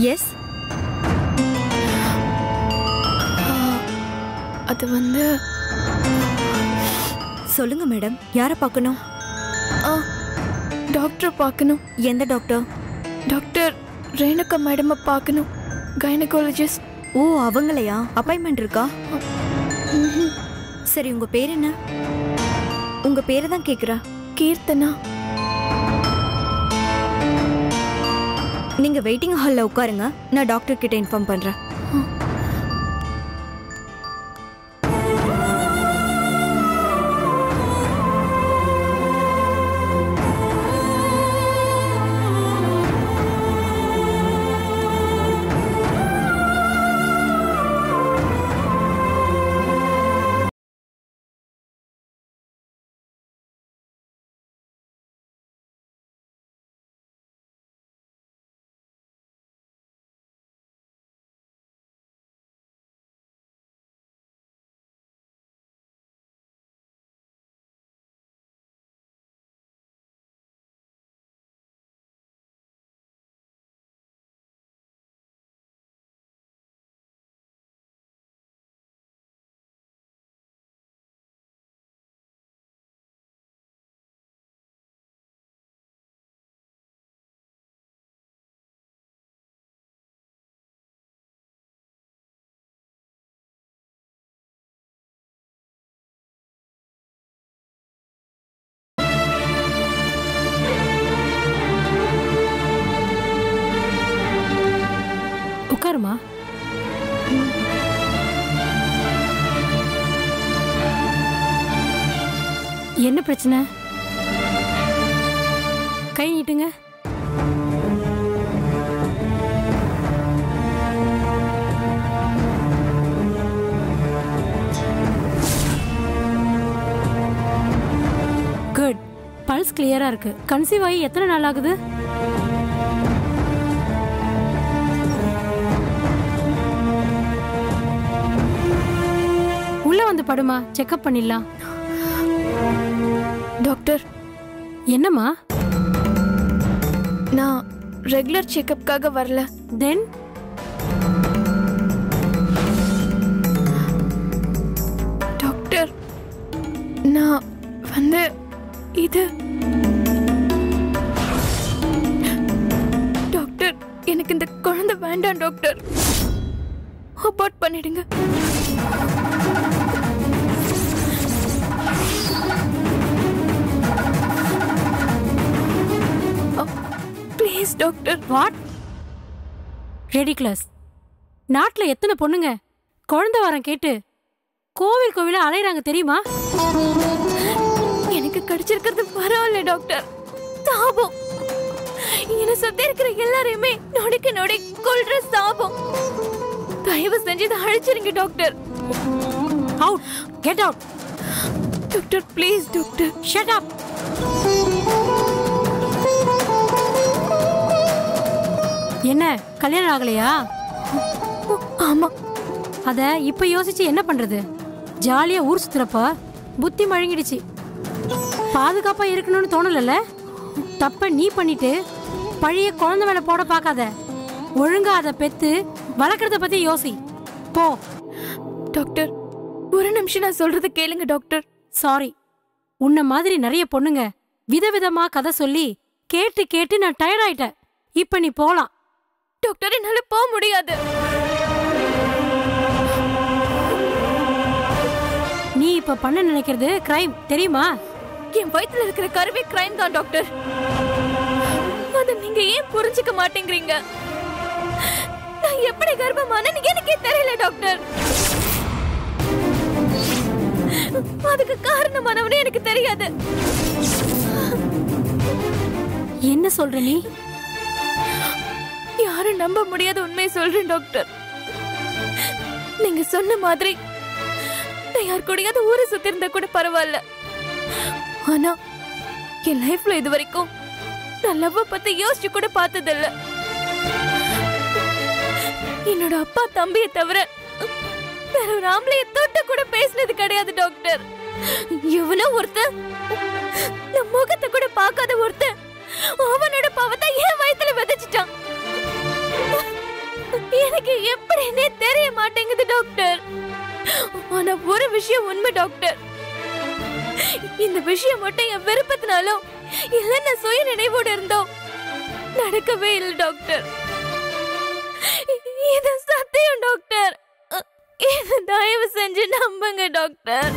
S அது வந்து சொல்லுங்க மேடம் யாரை பார்க்கணும் ஆ, டாக்டர் பார்க்கணும் எந்த டாக்டர் டாக்டர் ரேணுகா மேடமை பார்க்கணும் கைனகாலஜிஸ்ட் ஓ அவங்களையா அப்பாயின்மெண்ட் இருக்கா சரி உங்க பேர் என்ன உங்க பேரை தான் கேக்குறா கீர்த்தனா நீங்க வெயிட்டிங் ஹால்ல உட்காருங்க நான் டாக்டர் கிட்ட இன்ஃபார்ம் பண்றேன் உட்காருமா என்ன பிரச்சனை கை நீட்டுங்க குட் பல்ஸ் கிளியரா இருக்கு கன்சீவ் ஆகி எத்தனை நாள் ஆகுது உள்ள வந்து படுமா செக்அப் பண்ணிடலாம் டாக்டர் என்னம்மா நான் ரெகுலர் செக்கப்காக வரல தென் டாக்டர் நான் வந்து இது டாக்டர் எனக்கு இந்த குழந்தை வேண்டாம் டாக்டர் அபார்ட் பண்ணிடுங்க ப்ளீஸ் டாக்டர் வாட் ரெடிக்ளஸ் நாட்டுல எத்தனை பொண்ணுங்க குழந்தை வரம் கேட்டு கோவில் கோவிலா அலையறாங்க தெரியுமா எனக்கு கிடைச்சிருக்கிறது பரவாயில்ல டாக்டர் சாபம் என்ன சுத்தி இருக்கிற எல்லாரையுமே நொடிக்கு நொடி கொல்ற சாபம் தயவு செஞ்சு இதை அழைச்சிருங்க doctor out get out doctor please doctor shut up என்ன கல்யாணம் ஆகலையா ஆமா அத இப்ப யோசிச்சு என்ன பண்றது ஜாலியா ஊர் சுத்துறப்ப புத்தி மழுங்கிடுச்சு பாதுகாப்பா இருக்கணும்னு தோணலல்ல தப்ப நீ பண்ணிட்டு பழைய குழந்தை மேல போட பார்க்காத ஒழுங்கா அதை பெத்து வளர்க்கறத பத்தி யோசி போ டாக்டர் ஒரு நிமிஷம் நான் சொல்றத கேளுங்க டாக்டர் சாரி உன்ன மாதிரி நிறைய பொண்ணுங்க விதவிதமா கதை சொல்லி கேட்டு கேட்டு நான் டயர்ட் ஆயிட்டேன் இப்ப நீ போலாம் டாக்டர் என்னால போக முடியாது நீ இப்ப பண்ண நினைக்கிறது கிரைம் தெரியுமா என் வயித்துல இருக்கிற கருவே கிரைம் தான் டாக்டர் அத நீங்க ஏன் புரிஞ்சுக்க மாட்டேங்கிறீங்க நான் எப்படி கர்ப்பமானேன்னு எனக்கே தெரியல டாக்டர் அதுக்கு காரணமானவனே எனக்கு தெரியாது என்ன சொல்ற நீ யாரும் நம்ப முடியாத உண்மையை சொல்றேன் டாக்டர் நீங்க சொன்ன மாதிரி நான் யார் கூடயாவது ஊரை சுத்தி இருந்தா கூட பரவாயில்ல ஆனா என் லைஃப்ல இது வரைக்கும் நான் லவ் பத்தி யோசிச்சு கூட பார்த்ததில்ல என்னோட அப்பா தம்பியை தவிர வேற ஒரு ஆம்பளைய தொட்டு கூட பேசினது கிடையாது டாக்டர் இவனோ ஒருத்தன் நான் முகத்தை கூட பார்க்காத ஒருத்தன் அவனோட பாவத்தை என் வயித்துல விதைச்சிட்டான் டாக்டர் ஆனா ஒரு விஷயம் உண்மை டாக்டர் இந்த விஷயம் மட்டும் என் விருப்பத்தினாலோ இல்ல நான் சுய நினைவோட இருந்தோ நடக்கவே இல்லை டாக்டர் இது சத்தியம் டாக்டர் இது தயவு செஞ்சு நம்புங்க டாக்டர்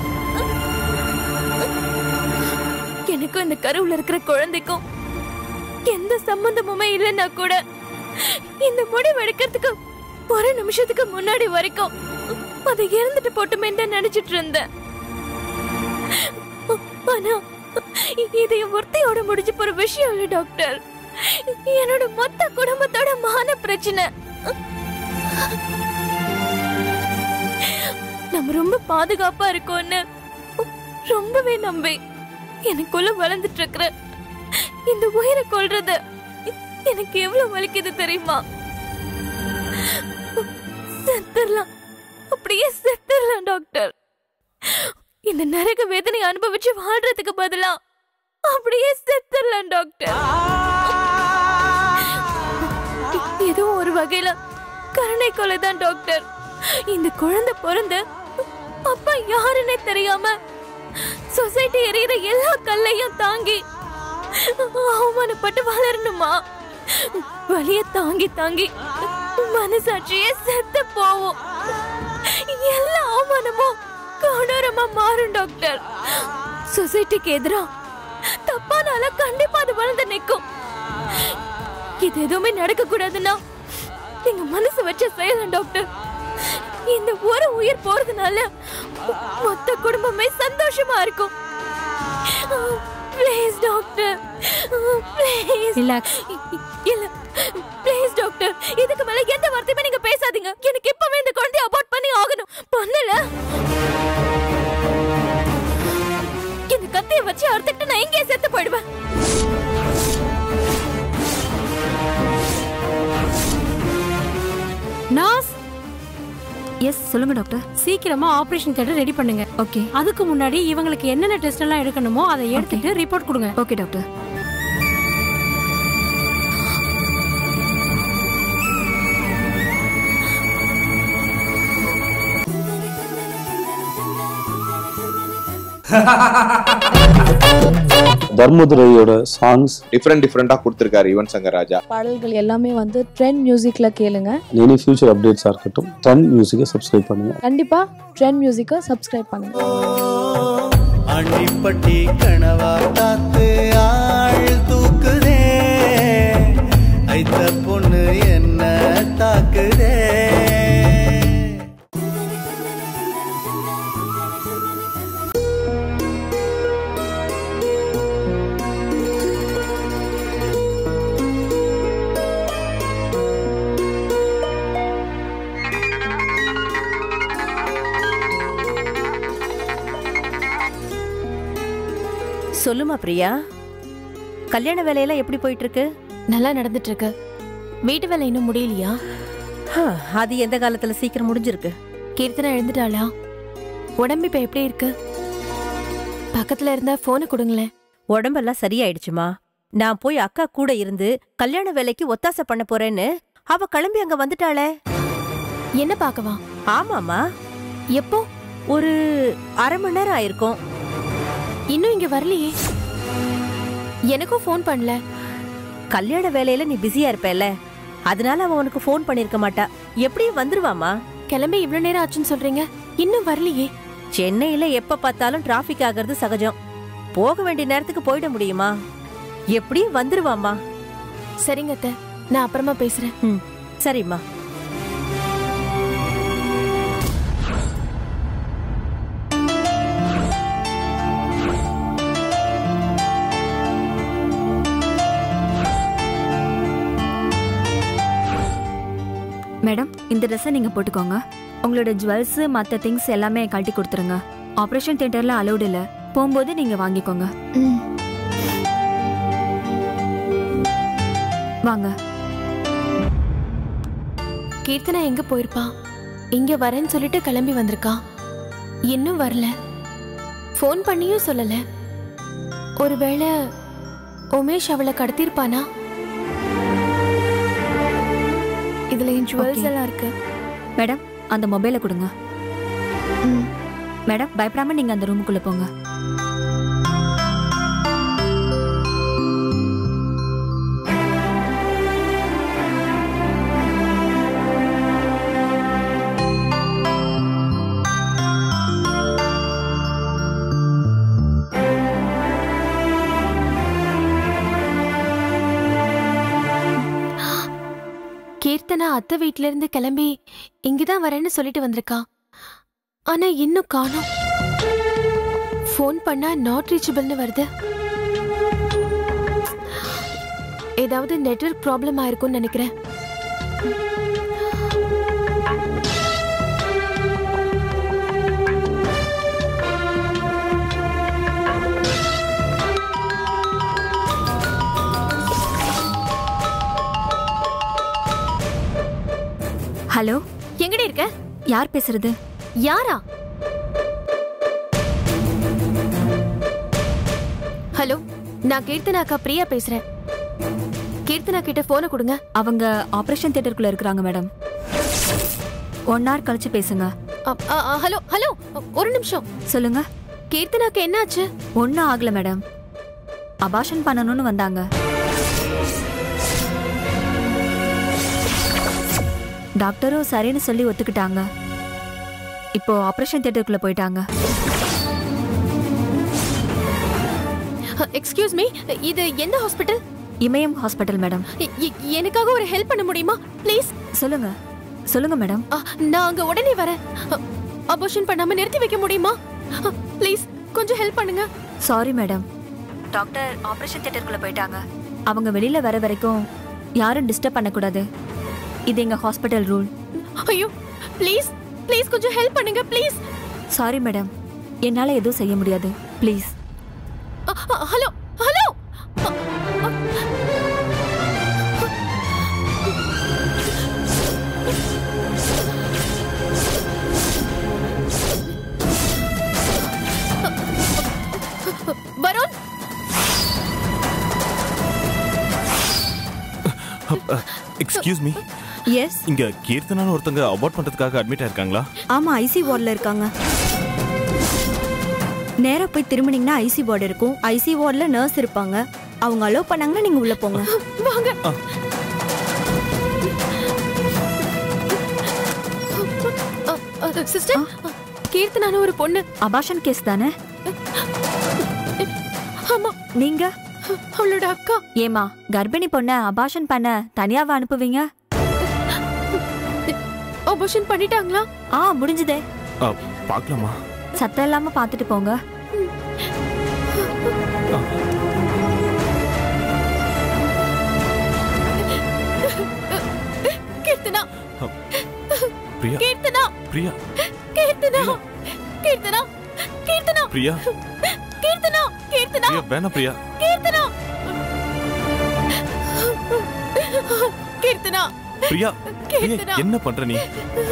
எனக்கும் இந்த கருவுல இருக்கிற குழந்தைக்கும் எந்த சம்பந்தமுமே இல்லைன்னா கூட இந்த முடிவு எடுக்கிறதுக்கு ஒரு நிமிஷத்துக்கு முன்னாடி வரைக்கும் அதை இறந்துட்டு போட்டுமே தான் நினைச்சிட்டு இருந்தேன் ஆனா இது என் ஒருத்தையோட முடிஞ்சு போற விஷயம் இல்ல டாக்டர் என்னோட மொத்த குடும்பத்தோட மான பிரச்சனை நம்ம ரொம்ப பாதுகாப்பா இருக்கோம்னு ரொம்பவே நம்பி எனக்குள்ள வளர்ந்துட்டு இருக்கிற இந்த உயிரை கொல்றது எனக்கு எவ்வளவு வலிக்குது தெரியுமா செத்துடலாம் அப்படியே செத்துடலாம் டாக்டர் இந்த நரக வேதனை அனுபவிச்சு வாழ்றதுக்கு பதிலா அப்படியே செத்துடலாம் டாக்டர் ஏதோ ஒரு வகையில கருணை கொலை தான் டாக்டர் இந்த குழந்தை பிறந்து அப்பா யாருன்னே தெரியாம சொசைட்டி எறிகிற எல்லா கல்லையும் தாங்கி அவமானப்பட்டு வளரணுமா வலிய தாங்கி தாங்கி மனசாட்சியே செத்து போவோம் எல்லா அவமானமும் கொடூரமா மாறும் டாக்டர் சொசைட்டிக்கு எதிரா தப்பானால கண்டிப்பா அது வளர்ந்து நிக்கும் இது எதுவுமே நடக்க கூடாதுன்னா நீங்க மனசு வச்ச செய்யலாம் டாக்டர் இந்த ஒரு உயிர் போறதுனால மொத்த குடும்பமே சந்தோஷமா இருக்கும் ப்ளீஸ் டாக்டர் ப்ளீஸ் ரிலாக்ஸ் இல்ல ப்ளீஸ் டாக்டர் இதுக்கு மேல எந்த வார்த்தையுமே நீங்க பேசாதீங்க எனக்கு இப்பவே இந்த குழந்தைய அபார்ட் பண்ணி ஆகணும் பண்ணல இந்த கத்திய வச்சு அறுத்துட்டு நான் எங்கேயே செத்து போயிடுவேன் நர்ஸ் எஸ் சொல்லுங்க டாக்டர் சீக்கிரமா ஆபரேஷன் தேட்டர் ரெடி பண்ணுங்க ஓகே அதுக்கு முன்னாடி இவங்களுக்கு என்னென்ன டெஸ்ட் எல்லாம் எடுக்கணுமோ அதை எடுத்துட்டு ரிப்போர்ட் கொடுங்க ஓகே டாக்டர் தர்மதுரையோட சாங்ஸ் டிஃப்ரெண்ட் டிஃப்ரெண்டா கொடுத்திருக்காரு யுவன் சங்கர் ராஜா பாடல்கள் எல்லாமே வந்து ட்ரெண்ட் மியூசிக்ல கேளுங்க எனி ஃபியூச்சர் அப்டேட்ஸாக இருக்கட்டும் டன் மியூசிக்கை சப்ஸ்கிரைப் பண்ணுங்க கண்டிப்பா ட்ரெண்ட் மியூசிக்கை சப்ஸ்கிரைப் பண்ணுங்க அண்டிப்பட்டி கனவா காத்து ஆள் தூக்குதே ஐத்த பொண்ணு என்ன தாக்குதே சொல்லுமா பிரியா கல்யாண வேலையெல்லாம் எப்படி போயிட்டு இருக்கு நல்லா நடந்துட்டு இருக்கு வீட்டு வேலை இன்னும் முடியலையா ஹ, அது எந்த காலத்துல சீக்கிரம் முடிஞ்சிருக்கு கீர்த்தனா எழுந்துட்டாளா உடம்பு இப்ப எப்படி இருக்கு பக்கத்துல இருந்தா போனை கொடுங்களேன் உடம்பெல்லாம் சரியாயிடுச்சுமா நான் போய் அக்கா கூட இருந்து கல்யாண வேலைக்கு ஒத்தாசை பண்ண போறேன்னு அவ கிளம்பி அங்க வந்துட்டாளே என்ன பார்க்கவா ஆமாமா எப்போ ஒரு அரை மணி நேரம் ஆயிருக்கும் இன்னும் இங்க வரலையே எனக்கும் ஃபோன் பண்ணல கல்யாண வேலையில நீ பிஸியா இருப்பேல அதனால அவன் உனக்கு ஃபோன் பண்ணிருக்க மாட்டா எப்படியும் வந்துருவாமா கிளம்பி இவ்வளவு நேரம் ஆச்சுன்னு சொல்றீங்க இன்னும் வரலையே சென்னையில எப்ப பார்த்தாலும் டிராஃபிக் ஆகிறது சகஜம் போக வேண்டிய நேரத்துக்கு போயிட முடியுமா எப்படியும் வந்துருவாமா சரிங்க அத்தை நான் அப்புறமா பேசுறேன் ம் சரிம்மா மேடம் இந்த ட்ரெஸ்ஸை நீங்க போட்டுக்கோங்க உங்களோட ஜுவல்ஸ் மற்ற திங்ஸ் எல்லாமே கழட்டி கொடுத்துருங்க ஆப்ரேஷன் தியேட்டர்ல அலௌட் இல்ல போகும்போது நீங்க வாங்கிக்கோங்க வாங்க கீர்த்தனா எங்க போயிருப்பா இங்க வரேன்னு சொல்லிட்டு கிளம்பி வந்திருக்கா இன்னும் வரல ஃபோன் பண்ணியும் சொல்லல ஒருவேளை உமேஷ் அவளை கடத்திருப்பானா இதுல என் ஜுவல்ஸ் Okay. எல்லாம் இருக்கு மேடம் அந்த மொபைலை கொடுங்க மேடம் பயப்படாம நீங்க அந்த ரூமுக்குள்ள போங்க கீர்த்தனா அத்தை வீட்ல இருந்து கிளம்பி இங்கதான் வரேன்னு சொல்லிட்டு வந்திருக்கா ஆனா இன்னும் காணோம் ஃபோன் பண்ணா நாட் ரீச்சபிள்னு வருது ஏதாவது நெட்வொர்க் ப்ராப்ளம் ஆயிருக்கும்னு நினைக்கிறேன் ஹலோ எங்கடி இருக்க யார் பேசுறது யாரா ஹலோ நான் கீர்த்தனா அக்கா பிரியா பேசுறேன் கீர்த்தனா கிட்ட போனை கொடுங்க அவங்க ஆபரேஷன் தியேட்டருக்குள்ள இருக்கிறாங்க மேடம் ஒன் ஹவர் கழிச்சு பேசுங்க அ, அ, அ, ஹலோ ஹலோ ஒரு நிமிஷம் சொல்லுங்க கீர்த்தனாக்கு என்னாச்சு ஒன்றும் ஆகல மேடம் அபாஷன் பண்ணணும்னு வந்தாங்க டாக்டரும் சரின்னு சொல்லி ஒத்துக்கிட்டாங்க இப்போ ஆபரேஷன் தியேட்டருக்குள்ள போயிட்டாங்க எக்ஸ்கியூஸ் மீ இது எந்த ஹாஸ்பிட்டல் இமயம் ஹாஸ்பிட்டல் மேடம் எனக்காக ஒரு ஹெல்ப் பண்ண முடியுமா ப்ளீஸ் சொல்லுங்க சொல்லுங்க மேடம் நான் அங்க உடனே வரேன் அபோஷன் பண்ணாம நிறுத்தி வைக்க முடியுமா ப்ளீஸ் கொஞ்சம் ஹெல்ப் பண்ணுங்க சாரி மேடம் டாக்டர் ஆபரேஷன் தியேட்டருக்குள்ள போயிட்டாங்க அவங்க வெளியில வர வரைக்கும் யாரும் டிஸ்டர்ப் பண்ணக்கூடாது இது எங்க ஹாஸ்பிட்டல் ரூல் ஐயோ ப்ளீஸ் ப்ளீஸ் கொஞ்சம் ஹெல்ப் பண்ணுங்க ப்ளீஸ் சாரி மேடம் என்னால எதுவும் செய்ய முடியாது please hello hello Varun excuse me yes இங்க கீர்த்தனான்னு ஒருத்தங்க அபார்ட் பண்றதுக்காக அட்மிட் ஆயிருக்காங்களா ஆமா ஐசி வார்டில் இருக்காங்க நேரா போய் திரும்பினீங்கன்னா ஐசி வார்டு இருக்கும் ஐசி வார்டில் நர்ஸ் இருப்பாங்க அவங்க அலோவ் பண்ணாங்கன்னா நீங்க உள்ள போங்க வாங்க சிஸ்டர் கீர்த்தனான ஒரு பொண்ணு அபாஷன் கேஸ் தானே ஆமா நீங்க அவளோட அக்கா ஏமா கர்ப்பிணி பொண்ண அபாஷன் பண்ண தனியாவா அனுப்புவீங்க ஆபரேஷன் பண்ணிட்டாங்களா ஆ முடிஞ்சதே அ, பார்க்கலாமா சத்தம் இல்லாம பாத்துட்டு போங்க கீர்த்தனா பிரியா கீர்த்தனா பிரியா கீர்த்தனா கீர்த்தனா கீர்த்தனா பிரியா கீர்த்தனா கீர்த்தனா பிரியா வேணாம் பிரியா கீர்த்தனா கீர்த்தனா பிரியா பிரியா கீர்த்தனா. என்ன பண்ற நீ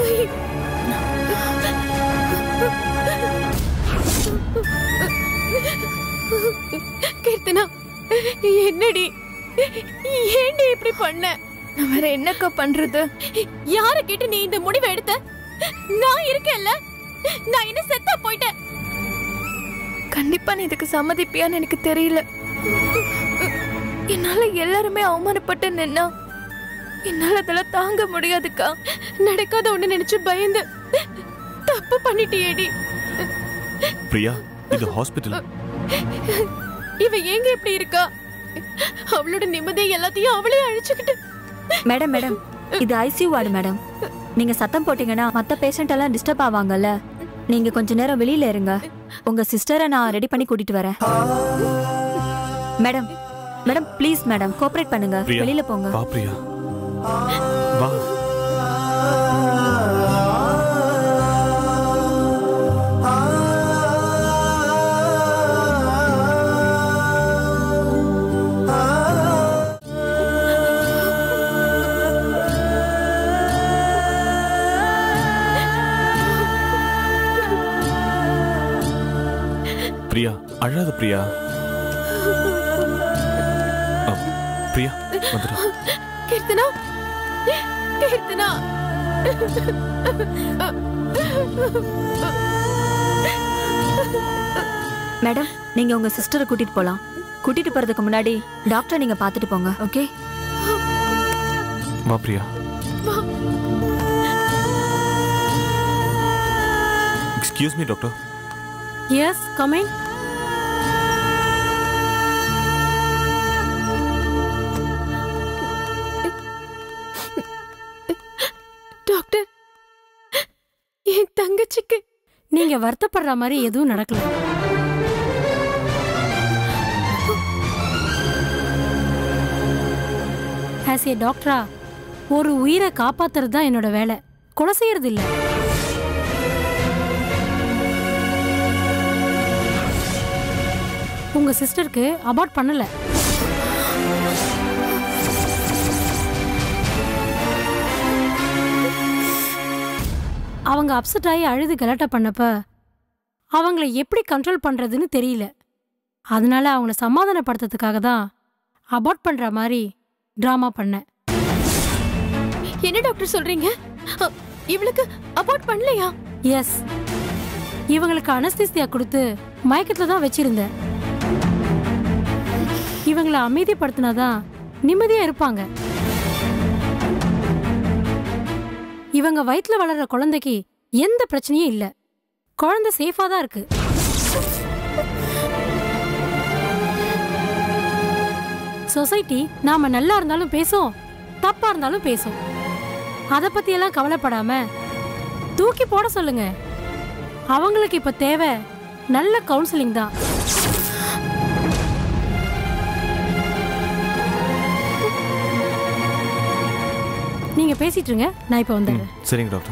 கீர்த்தனா என்னடி ஏண்டி இப்படி பண்ண நான் வேற என்னக்கா பண்றது யார கேட்டு நீ இந்த முடிவை எடுத்த நான் இருக்கேன்ல நான் என்ன செத்தா போயிட்டேன் கண்டிப்பா நீ இதுக்கு சம்மதிப்பியான்னு எனக்கு தெரியல என்னால எல்லாருமே அவமானப்பட்டு நின்னா என்னால அதெல்லாம் தாங்க முடியாதுக்கா நடக்காத ஒண்ணு நினைச்சு பயந்து தப்பு பண்ணிட்டியேடி பிரியா இது ஹாஸ்பிட்டல் இவ ஏங்க இப்படி இருக்கா அவளோட நிம்மதியை எல்லாத்தையும் அவளே அழிச்சுக்கிட்டு மேடம் மேடம் இது ஐசியூ வார்டு மேடம் நீங்க சத்தம் போட்டீங்கன்னா மத்த பேஷண்ட் எல்லாம் டிஸ்டர்ப் ஆவாங்கல்ல நீங்க கொஞ்ச நேரம் வெளியில இருங்க உங்க சிஸ்டரை நான் ரெடி பண்ணி கூட்டிட்டு வரேன் madam madam please madam cooperate பண்ணுங்க பிரியா வெளியில போங்க வா பிரியா வா பிரியா அழாத பிரியா அ, பிரியா வந்துடு கீர்த்தனா கீர்த்தனா மேடம் நீங்க உங்க சிஸ்டரை கூட்டிட்டு போலாம் கூட்டிட்டு போறதுக்கு முன்னாடி டாக்டரை நீங்க பார்த்துட்டு போங்க ஓகே வா Priya excuse me doctor yes coming doctor என் தங்கச்சிக்கு நீங்க வருத்தப்படுற மாதிரி எதுவும் நடக்கல ஆஸ் ஏ டாக்டரா ஒரு உயிரை காப்பாத்துறது தான் என்னோட வேலை கொலை செய்யறது இல்ல உங்க சிஸ்டருக்கு அபார்ட் பண்ணல அவங்க அப்செட் ஆகி அழுது கலாட்டா பண்ணப்ப அவங்கள எப்படி கண்ட்ரோல் பண்றதுன்னு தெரியல அதனால அவங்கள சமாதானப்படுத்துறதுக்காக தான் அபார்ட் பண்ற மாதிரி ட்ராமா பண்ணேன் என்ன டாக்டர் சொல்றீங்க அ, இவளுக்கு அபார்ட் பண்ணலையா எஸ் இவங்களுக்கு அனஸ்தீசியா கொடுத்து மயக்கத்துல தான் வச்சிருந்தேன் இவங்கள அமைதிப்படுத்தினாதான் நிம்மதியா இருப்பாங்க இவங்க வயித்துல வளர்ற குழந்தைக்கு எந்த பிரச்சனையும் இல்ல குழந்தை சேஃபா தான் இருக்கு சொசைட்டி நாம நல்லா இருந்தாலும் பேசும் தப்பா இருந்தாலும் பேசும் அத பத்தி எல்லாம் கவலைப்படாம தூக்கி போட சொல்லுங்க அவங்களுக்கு இப்ப தேவை நல்ல கவுன்சிலிங் தான் நீங்க பேசிட்டு இருங்க நான் இப்ப வந்துடுறேன் சரிங்க டாக்டர்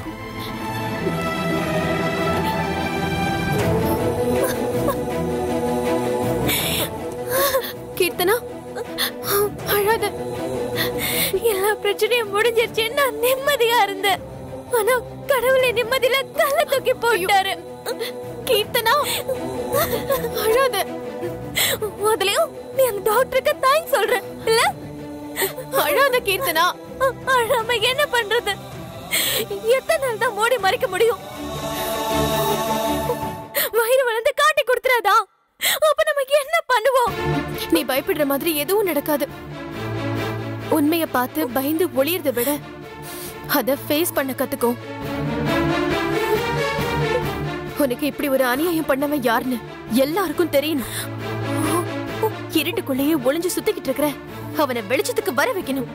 கீர்த்தனா அழாத எல்லா பிரச்சனையும் முடிஞ்சிருச்சு நான் நிம்மதியா இருந்தேன் ஆனா கடவுளை நிம்மதியில கல்ல தூக்கி போட்டாரு கீர்த்தனா அழாத முதலையும் நீ அந்த டாக்டருக்கு தேங்க்ஸ் சொல்ற இல்ல அழாத கீர்த்தனா அழாம என்ன பண்றது எத்தனை நாள் தான் மூடி மறைக்க முடியும் வயிறு வளர்ந்து காட்டி கொடுத்துறாதா அப்ப நமக்கு என்ன பண்ணுவோம் நீ பயப்படுற மாதிரி எதுவும் நடக்காது உண்மைய பார்த்து பயந்து ஒளியறத விட அத ஃபேஸ் பண்ண கத்துக்கோ உனக்கு இப்படி ஒரு அநியாயம் பண்ணவன் யாருன்னு எல்லாருக்கும் தெரியணும் இருட்டுக்குள்ளேயே ஒளிஞ்சு சுத்திக்கிட்டு இருக்கிற அவனை வெளிச்சத்துக்கு வர வைக்கணும்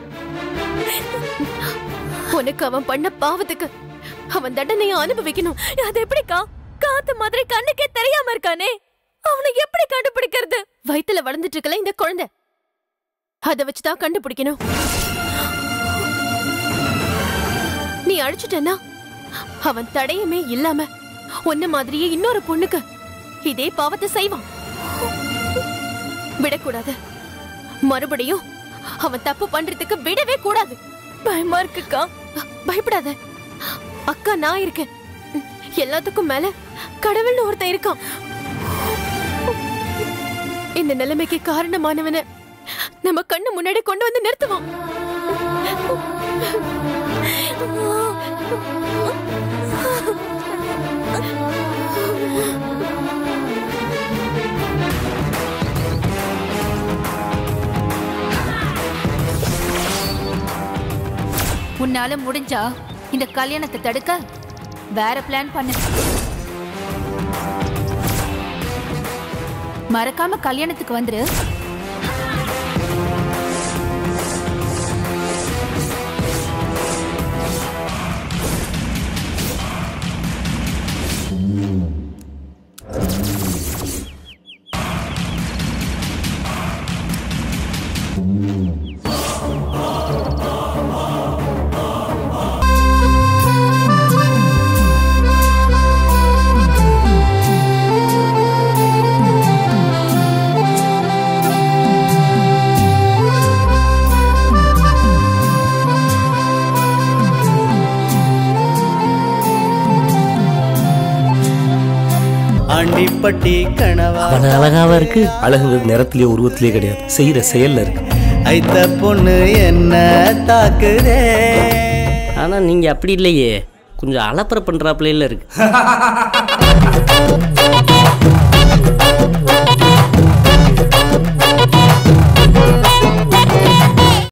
உனக்கு அவன் பண்ண பாவத்துக்கு அவன் தண்டனையை அனுபவிக்கணும் அது எப்படிக்கா காத்து மாதிரி கண்ணுக்கே தெரியாம இருக்கானே அவனை எப்படி கண்டுபிடிக்கிறது வயித்துல வளர்ந்துட்டு இருக்கல இந்த குழந்தை அத வச்சுதான் கண்டுபிடிக்கணும் நீ அழிச்சிட்டனா அவன் தடையுமே இல்லாம உன்ன மாதிரியே இன்னொரு பொண்ணுக்கு இதே பாவத்தை செய்வான் விடக்கூடாது மறுபடியும் அவன் தப்பு பண்றதுக்கு விடவே கூடாது பயமா இருக்குக்கா பயப்படாத அக்கா நான் இருக்கேன் எல்லாத்துக்கும் மேல கடவுள்னு ஒருத்தன் இருக்கான் இந்த நிலைமைக்கு காரணமானவன நம்ம கண்ணு முன்னாடி கொண்டு வந்து நிறுத்துவோம் உன்னால முடிஞ்சா இந்த கல்யாணத்தை தடுக்க வேற பிளான் பண்ணு மறக்காம கல்யாணத்துக்கு வந்துரு ஆண்டிப்பட்டி கனவா அவன் அழகாவா இருக்கு அழகுங்கிறது நிறத்திலேயே உருவத்திலேயே கிடையாது செய்யற செயல்ல இருக்கு ஐத்த பொண்ணு என்ன தாக்குதே ஆனால் நீங்கள் அப்படி இல்லையே கொஞ்சம் அலப்பறை பண்ணுறாப்புல இருக்கு